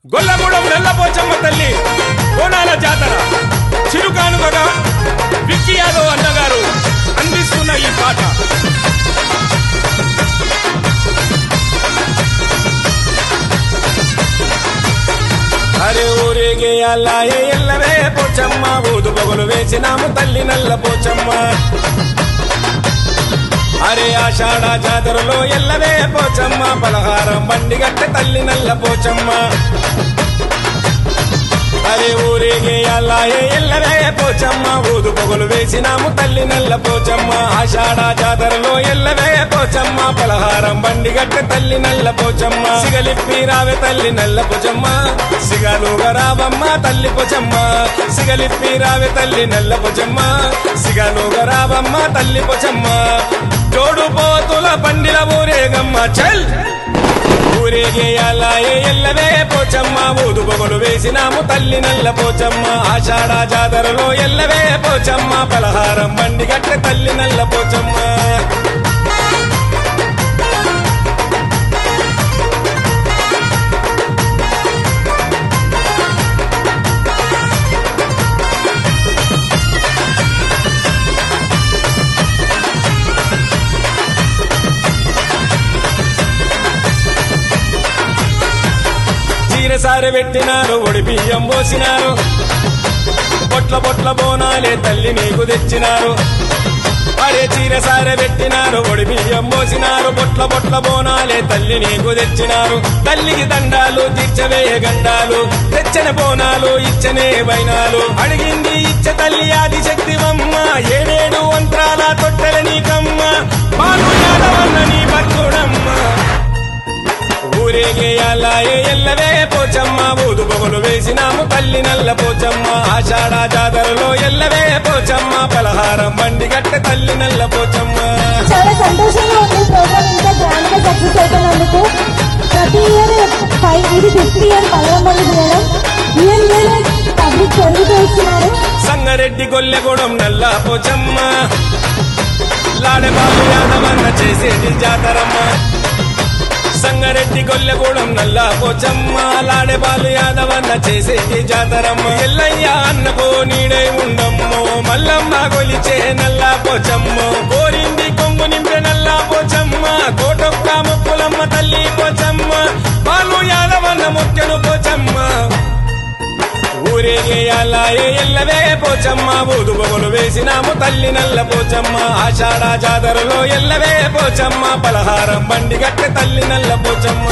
గొల్లగూడెం నెల్లపోచమ్మ తల్లి బోనాల జాతర చిరుకానుకగా విక్కీ యాదవ్ అన్నగారు అందిస్తున్న ఈ పాట అరే ఊరేగే అల్లాయే ఎల్లవే పోచమ్మ ఊదు పొగలు వేసినాము తల్లి నల్ల పోచమ్మ అరే ఆషాఢ జాతరలో ఎల్లవే పోచమ్మ పలహారం బండి గట్టె తల్లి నల్ల పోచమ్మ అరే ఊరేగే అల్లాయే ఎల్లవే పోచమ్మ ఊదు పొగలు వేసినాము తల్లి నల్ల పోచమ్మ ఆషాఢ జాతరలో ఎల్లవే పోచమ్మ పలహారం బండి గట్టె తల్లి నల్ల పోచమ్మ సిగలిప్పి రావే తల్లి నల్ల పోచమ్మ సిగలుగా రావమ్మ తల్లి పోచమ్మ సిగలిప్పి రావే తల్లి నల్ల పోచమ్మ సిగలుగా రావమ్మ తల్లి పోచమ్మ జోడు పోతుల పండిల ఊరేగమ్మ చల్ ఊరేగేయాలాయే ఎల్లవే పోచమ్మ ఊదు పొగలు వేసినాము తల్లి నల్ల పోచమ్మ ఆషాఢ జాతరలో ఎల్లవే పోచమ్మ పలహారం బండి గట్టె తల్లి నల్ల పోచమ్మ చీరసారి పెట్టినారు ఒడి బియ్యం పోసినారు పొట్ల పొట్ల బోనాలే తల్లి నీకు తెచ్చినారు అరే చీరసారె పెట్టినారు ఒడి బియ్యం పోసినారు పొట్ల పొట్ల బోనాలే తల్లి నీకు తెచ్చినారు తల్లికి దండాలు తీర్చవే గండాలు తెచ్చన బోనాలు ఇచ్చనే వైనాలు అడిగింది ఇచ్చ తల్లి ఆది శక్తివమ్మ ఏడేడు వంత్రాల తొట్టెల నీకమ్మ పాలు యాదవన్న నీ భక్తుడమ్మ ఊరేగేయాలాయే ఎల్లవే పోచమ్మ ఊదు పొగలు వేసినాము తల్లి నల్ల పోచమ్మ ఆషాఢ జాతరలో ఎల్లవే పోచమ్మ పలహారం బండి గట్టె తల్లి నల్ల పోచమ్మ చాలా సంతోషంగా ఉంది ప్రోగ్రామ్ ఇంకా గ్రాండ్ గా సక్సెస్ అవుతున్నందుకు ప్రతి ఇయర్ ఫైవ్ ఇది ఫిఫ్త్ ఇయర్ పదకొండు చేయడం ఇయర్ ఇయర్ పబ్లిక్ పెరుగుతూ ఇస్తున్నారు సంగారెడ్డి గొల్లెగూడెం నల్ల పోచమ్మ లాడబాబు యాదవన్న చేసేది జాతరమ్మ సంగారెడ్డి గొల్లెగూడెం నల్ల పోచమ్మ లాడబాలు యాదవన్న చేసేది జాతరమ్మ ఎల్లయ్య అన్నకో నీడై ఉండమ్మో మల్లమ్మ గొలిచే నల్ల పోచమ్మ కోరింది కొంగు నింపే నల్ల పోచమ్మ కోటొక్క ముక్కులమ్మ తల్లి పోచమ్మ పాలు యాదవన్న మొక్కను పోచమ్మ ఊరేగేయాలాయే ఎల్లవే పోచమ్మ ఊదు పొగలు వేసినాము తల్లి నల్ల పోచమ్మ ఆషాఢ జాతరలో ఎల్లవే పోచమ్మ పలహారం బండి గట్టె తల్లి నల్ల పోచమ్మ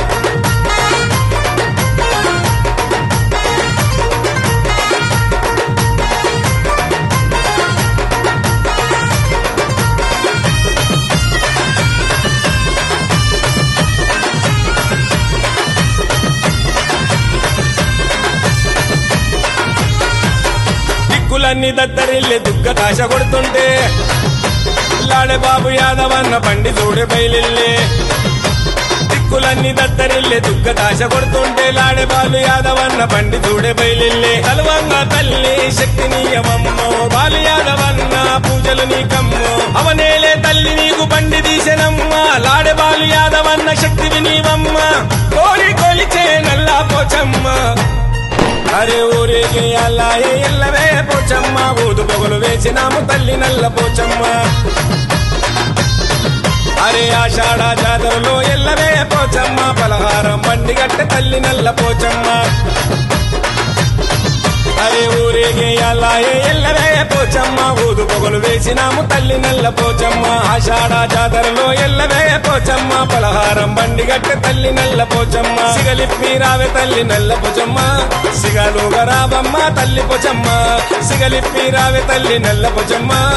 దిక్కులన్నీ దద్దరిల్లి దుగ్గ కాశ కొడుతుంటే లాడే బాబు యాదవన్న బండి చూడే బయలిల్లే దిక్కులన్నీ దద్దరిల్లి దుగ్గ కాశ కొడుతుంటే లాడే బాలు యాదవన్న బండి చూడే బయలిల్లే తలువంగా తల్లి శక్తి నీయమమ్మో బాలు యాదవన్న పూజలు నీకమ్మో అవనేలే తల్లి నీకు బండి తీసెనమ్మ లాడే బాలు యాదవన్న శక్తివి నీవమ్మ కోరి కొలిచే నల్లా పోచమ్మ అరే ఊరేగే అల్లాయే ఎల్లవే పోచమ్మ ఊదు పొగలు వేసినాము తల్లి నల్ల పోచమ్మ అరే ఆషాఢ జాతరలో ఎల్లవే పోచమ్మ పలహారం బండి గట్టె తల్లి నల్ల పోచమ్మ అరే ఊరేగే అల్లాయే ఎల్లవే పోచమ్మ ఊదు పొగలు వేసినాము తల్లి నల్ల పోచమ్మ ఆషాఢ జాతరలో ఎల్లవే పోచమ్మ పలహారం బండి గట్టె తల్లి నల్ల పోచమ్మ సిగలిప్పి రావే తల్లి నల్ల పోచమ్మ సిగలుగా రావమ్మ తల్లి పోచమ్మ సిగలిప్పి రావే తల్లి నల్ల పోచమ్మ